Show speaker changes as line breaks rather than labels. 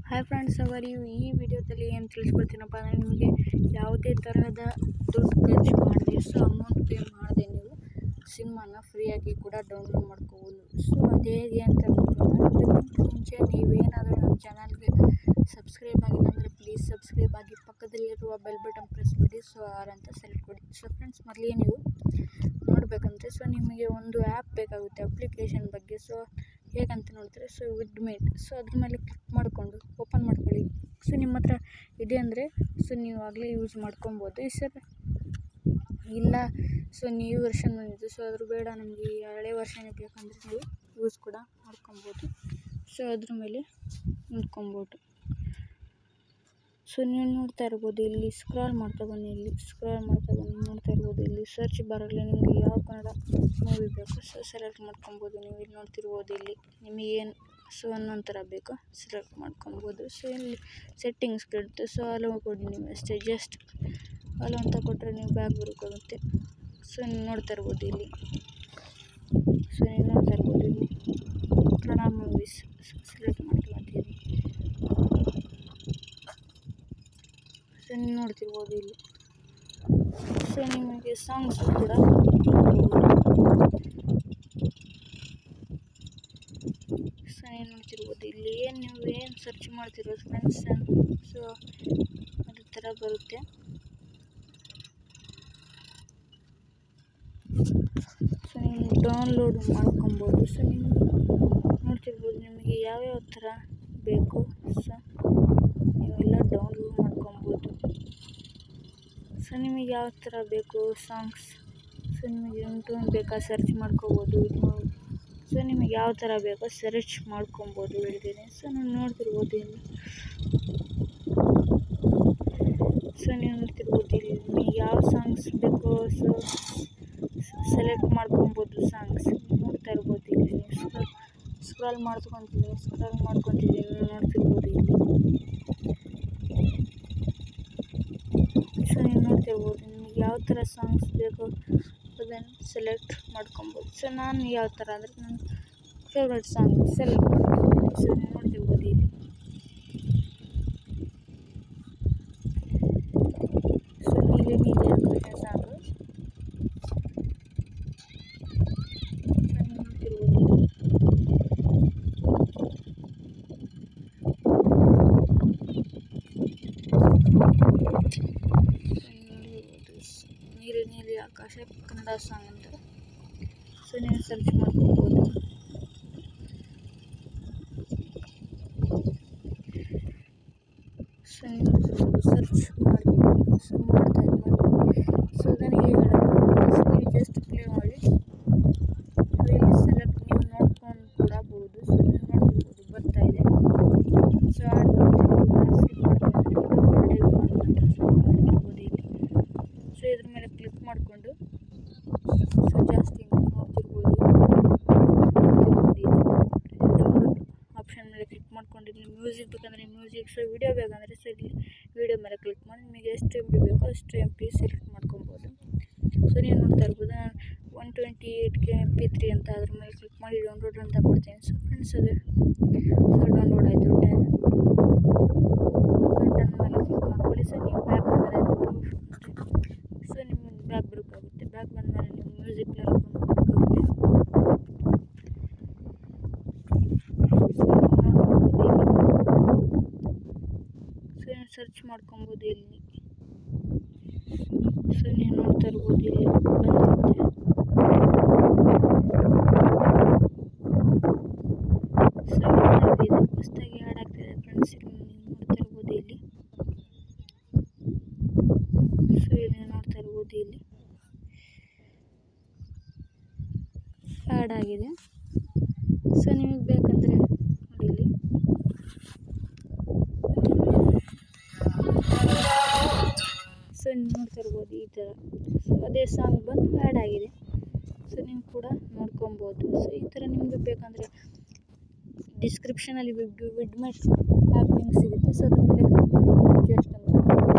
hi friends ಅವರು ಈ ವಿಡಿಯೋದಲ್ಲಿ ಏನು ತಿಳಿಸ್ಕೊಡ್ತೀನಪ್ಪ ಅಂದರೆ ನಿಮಗೆ ಯಾವುದೇ ತರಹದ ದುಡ್ಡು ಖರ್ಚು ಮಾಡದೆ ಸೊ ಅಮೌಂಟ್ ಪೇ ಮಾಡದೆ ನೀವು ಸಿನಿಮಾನ ಫ್ರೀಯಾಗಿ ಕೂಡ ಡೌನ್ಲೋಡ್ ಮಾಡ್ಕೋಬೋದು ಸೊ ಅದು ಹೇಗೆ ಅಂತ ನೋಡೋಣ ಅದಕ್ಕಿಂತ ಮುಂಚೆ ನೀವೇನಾದರೂ ನಮ್ಮ ಚಾನಲ್ಗೆ ಸಬ್ಸ್ಕ್ರೈಬ್ ಆಗಿಲ್ಲ ಅಂದರೆ ಪ್ಲೀಸ್ ಸಬ್ಸ್ಕ್ರೈಬ್ ಆಗಿ ಪಕ್ಕದಲ್ಲಿರುವ ಬೆಲ್ ಬಟನ್ ಪ್ರೆಸ್ ಮಾಡಿ ಸೊ ಆರ್ ಅಂತ ಸೆಲೆಕ್ಟ್ ಕೊಡಿ ಸೊ ಫ್ರೆಂಡ್ಸ್ ಮೊದಲಿಗೆ ನೀವು ನೋಡಬೇಕಂದ್ರೆ ಸೊ ನಿಮಗೆ ಒಂದು ಆ್ಯಪ್ ಬೇಕಾಗುತ್ತೆ ಅಪ್ಲಿಕೇಶನ್ ಬಗ್ಗೆ ಸೊ ಹೇಗಂತ ನೋಡಿದ್ರೆ ಸೊ ವಿಡ್ ಮೇಟ್ ಸೊ ಅದ್ರ ಮೇಲೆ ಕ್ಲಿಕ್ ಮಾಡಿಕೊಂಡು ಓಪನ್ ಮಾಡ್ಕೊಳ್ಳಿ ಸೊ ನಿಮ್ಮ ಹತ್ರ ಇದೆ ಅಂದರೆ ಸೊ ನೀವು ಆಗಲೇ ಯೂಸ್ ಮಾಡ್ಕೊಬೋದು ಈ ಸರ್ ಇಲ್ಲ ಸೊ ನ್ಯೂ ವರ್ಷನ್ ಬಂದಿದೆ ಸೊ ಅದ್ರ ಬೇಡ ನಮಗೆ ಈ ಹಳೆ ವರ್ಷನೇ ಬೇಕಂದರೆ ನೀವು ಯೂಸ್ ಕೂಡ ಮಾಡ್ಕೊಬೋದು ಸೊ ಅದ್ರ ಮೇಲೆ ನೋಡ್ಕೊಬೋದು ಸೊ ನೀವು ನೋಡ್ತಾ ಇರ್ಬೋದು ಇಲ್ಲಿ ಸ್ಕ್ರಾಲ್ ಮಾಡ್ತಾ ಬನ್ನಿ ಇಲ್ಲಿ ಸ್ಕ್ರಾಲ್ ಮಾಡ್ತಾ ಬನ್ನಿ ನೋಡ್ತಾ ಇರ್ಬೋದು ಇಲ್ಲಿ ಸರ್ಚ್ ಬಾರಲ್ಲಿ ನಿಮಗೆ ಯಾವ ಕನ್ನಡ ಮೂವಿ ಬೇಕು ಸೊ ಸೆಲೆಕ್ಟ್ ಮಾಡ್ಕೊಬೋದು ನೀವು ಇಲ್ಲಿ ನೋಡ್ತಿರ್ಬೋದು ಇಲ್ಲಿ ನಿಮಗೇನು ಸೊ ಅನ್ನೊಂದು ಥರ ಬೇಕು ಸೆಲೆಕ್ಟ್ ಮಾಡ್ಕೊಬೋದು ಸೊ ಇಲ್ಲಿ ಸೆಟ್ಟಿಂಗ್ಸ್ ಕೇಳುತ್ತೆ ಸೊ ಅಲೋ ಕೊಡಿ ನೀವು ಅಷ್ಟೇ ಜಸ್ಟ್ ಅಲೋ ಅಂತ ಕೊಟ್ಟರೆ ನೀವು ಬ್ಯಾಗ್ ಬರೋಕ್ಕಾಗುತ್ತೆ ಸೊ ನೀವು ನೋಡ್ತಾ ಇರ್ಬೋದು ಇಲ್ಲಿ ಸೊ ನೀವು ನೋಡ್ತಾ ಇರ್ಬೋದು ಇಲ್ಲಿ ಕನ್ನಡ ಮೂವೀಸ್ ಸೆಲೆಕ್ಟ್ ಮಾಡ್ಕೊಳ್ತೀನಿ ಸೊ ನೀವು ನೋಡ್ತಿರ್ಬೋದು ಇಲ್ಲಿ ಸೊ ನಿಮಗೆ ಸಾಂಗ್ಸ್ ಕೂಡ ಸೊ ನೀವು ನೋಡ್ತಿರ್ಬೋದು ಇಲ್ಲಿ ಏನು ನೀವು ಏನು ಸರ್ಚ್ ಮಾಡ್ತಿರೋ ಫ್ರೆಂಡ್ಸ್ ಸೊ ಅದೇ ಥರ ಬರುತ್ತೆ ಸೊ ನೀವು ಡೌನ್ಲೋಡ್ ಮಾಡ್ಕೊಬೋದು ಸೊ ನೀವು ನೋಡ್ತಿರ್ಬೋದು ನಿಮಗೆ ಯಾವ್ಯಾವ ಥರ ಬೇಕು ಸೊ ನೀವೆಲ್ಲ ಡೌನ್ಲೋಡ್ ಮಾಡ್ಕೊಬೋದು ಸೊ ನಿಮಗೆ ಯಾವ ಥರ ಬೇಕು ಸಾಂಗ್ಸ್ ಸೊ ನಿಮಗೆ ರಿಂಗ್ಟೋನ್ ಬೇಕಾ ಸರ್ಚ್ ಮಾಡ್ಕೋಬೋದು ಸೊ ನಿಮಗೆ ಯಾವ ಥರ ಬೇಕೋ ಸರ್ಚ್ ಮಾಡ್ಕೊಬೋದು ಹೇಳಿದ್ದೀನಿ ಸೊ ನೀವು ನೋಡ್ತಿರ್ಬೋದು ಇಲ್ಲಿ ಸೊ ನೀವು ನೋಡ್ತಿರ್ಬೋದು ಇಲ್ಲಿ ನಿಮಗೆ ಯಾವ ಸಾಂಗ್ಸ್ ಬೇಕೋ ಸೊ ಸೆಲೆಕ್ಟ್ ಮಾಡ್ಕೊಬೋದು ಸಾಂಗ್ಸ್ ನೋಡ್ತಾ ಇರ್ಬೋದು ಇಲ್ಲಿ ನೀವು ಸ್ಕ್ರಾಲ್ ಮಾಡ್ಕೊತಿದ್ದೀನಿ ಸ್ಕ್ರಾಲ್ ಮಾಡ್ಕೊತಿದ್ದೀನಿ ನೀವು ನೋಡ್ತಿರ್ಬೋದು ಇಲ್ಲಿ ಸೊ ನೀವು ನೋಡ್ತಿರ್ಬೋದು ನಿಮಗೆ ಯಾವ ಥರ ಸಾಂಗ್ಸ್ ಬೇಕು ಅದನ್ನು ಸೆಲೆಕ್ಟ್ ಮಾಡ್ಕೊಬೋದು ಸೊ ನಾನು ಯಾವ ಥರ ಅಂದರೆ ನನ್ನ ಫೇವ್ರೆಟ್ ಸಾಂಗ್ ಸೆಲೆಕ್ಟ್ ಮಾಡ್ಕೊತೀನಿ ಸೊ ನೀವು ನೋಡ್ತಿರ್ಬೋದು ಇಲ್ಲಿ ಸೊ ನೀಲಿ ನೀಲಿ ಆಕಾಶ ಸಾಂಗು ಸೊ ನೀವು ನೋಡ್ತಿರ್ಬೋದು ಇಲ್ಲಿ ನೋಡ್ಬೋದು ನೀಲಿ ನೀಲಿ ಆಕಾಶ ಕನ್ನಡ ಸಾಂಗ್ ಅಂತ ಸೊ ನೀವು ಸರ್ಚ್ ಮಾಡ್ಕೊಬೋದು ಸೊ ನೀವು ಸರ್ಚ್ ಮಾಡಿ ಸೊ ಮಾಡ್ತಾ ಇರ್ಬೋದು ಸೊ ಅದನ್ನು ಹೇಗೆ ಸೊ ನೀವು ಜಸ್ಟ್ ಪ್ಲೇ ಮಾಡಿ ಸೊ ಇಲ್ಲಿ ಸೆಲೆಕ್ಟ್ ನೀವು ನೋಡ್ಕೊಂಡು ಕೂಡ ಬೋದು ಸೊ ನೀವು ನೋಡ್ತಿರ್ಬೋದು ಬರ್ತಾ ಇದೆ ಸೊ ಆಡ್ ಸ್ಕಿಪ್ ಮಾಡ್ಕೊಂಡು ಸೊ ನೋಡ್ತಿರ್ಬೋದು ಇಲ್ಲಿ ಸೊ ಇದ್ರ ಮೇಲೆ ಕ್ಲಿಕ್ ಮಾಡಿಕೊಂಡು ಸೊ ಜಾಸ್ತಿ ನೋಡ್ತಿರ್ಬೋದು ಡೌನ್ಲೋಡ್ ಆಪ್ಷನ್ ಮೇಲೆ ಕ್ಲಿಕ್ ಮಾಡ್ಕೊಂಡು ಇಲ್ಲಿ ಮ್ಯೂಸಿಕ್ ಬೇಕಂದರೆ ಮ್ಯೂಸಿಕ್ ಸೊ ವಿಡಿಯೋ ಬೇಕಂದರೆ ಸೊ ಇಲ್ಲಿ ವಿಡಿಯೋ ಮೇಲೆ ಕ್ಲಿಕ್ ಮಾಡಿ ನಿಮಗೆ ಎಷ್ಟು ಎಮ್ ಬಿ ಬೇಕೋ ಅಷ್ಟು ಎಮ್ ಪಿ ಸೆಲೆಕ್ಟ್ ಮಾಡ್ಕೊಬೋದು ಸೊ ನೀವು ನೋಡ್ತಾ ಇರ್ಬೋದು ನಾನು one twenty eight K M P three ಅಂತ ಅದ್ರ ಮೇಲೆ ಕ್ಲಿಕ್ ಮಾಡಿ ಡೌನ್ಲೋಡ್ ಅಂತ ಕೊಡ್ತೀನಿ ಸೊ ಫ್ರೆಂಡ್ಸ್ ಅದು ಸೊ ಡೌನ್ಲೋಡ್ ಆಯಿತು ಟೆನ್ ಸೊ ಟೆನ್ ಮೇಲೆ ಕ್ಲಿಕ್ ಮಾಡ್ಕೊಳ್ಳಿ ಸೊ ನೀವು ಬ್ಯಾಕ್ ಬಂದರೆ ಸೊ ನಿಮಗೆ ಬ್ಯಾಕ್ ಬರೋಕ್ಕಾಗುತ್ತೆ ಬ್ಯಾಕ್ ಬಂದಮೇಲೆ ನೀವು ಮ್ಯೂಸಿಕ್ ಪ್ಲೇಯರ್ ಹಾಕೊಂಡ್ಬೇಕಾಗುತ್ತೆ ಸೊ ನೀವು ಸರ್ಚ್ ಮಾಡ್ಕೊಬೋದು ಇಲ್ಲಿ ಸೊ ನೀವು ನೋಡ್ತಾ ಇರ್ಬೋದು ಇಲ್ಲಿ ಬಂದಿರುತ್ತೆ ಸೊ ಆಗಿದೆ ಹೊಸದಾಗಿ ಆ್ಯಡ್ ಆಗ್ತಿದೆ ಫ್ರೆಂಡ್ಸ್ ಇಲ್ಲಿ ನೀವು ನೋಡ್ತಾ ಇರ್ಬೋದು ಇಲ್ಲಿ ಸೊ ಇಲ್ಲಿ ನೋಡ್ತಾ ಇರ್ಬೋದು ಇಲ್ಲಿ ಆ್ಯಡ್ ಆಗಿದೆ ಸೊ ನಿಮಗೆ ಬೇಕಂದರೆ ನೋಡಿ ಇಲ್ಲಿ ಸೊ ನೀವು ನೋಡ್ತಾ ಇರ್ಬೋದು ಈ ಥರ ಸೊ ಅದೇ ಸಾಂಗ್ ಬಂದು ಆ್ಯಡ್ ಆಗಿದೆ ಸೊ ನೀವು ಕೂಡ ನೋಡ್ಕೊಬೋದು ಸೊ ಈ ಥರ ನಿಮಗೆ ಬೇಕಂದರೆ ಡಿಸ್ಕ್ರಿಪ್ಷನಲ್ಲಿ ವಿಡ್ ವಿಡ್ಮೆಟ್ ಆ್ಯಪ್ ಲಿಂಕ್ ಸಿಗುತ್ತೆ ಸೊ ಅದ್ರ ಮೇಲೆ ಕ್ಲಿಕ್ ಮಾಡಿ ಜಸ್ಟ್ ಅಂತ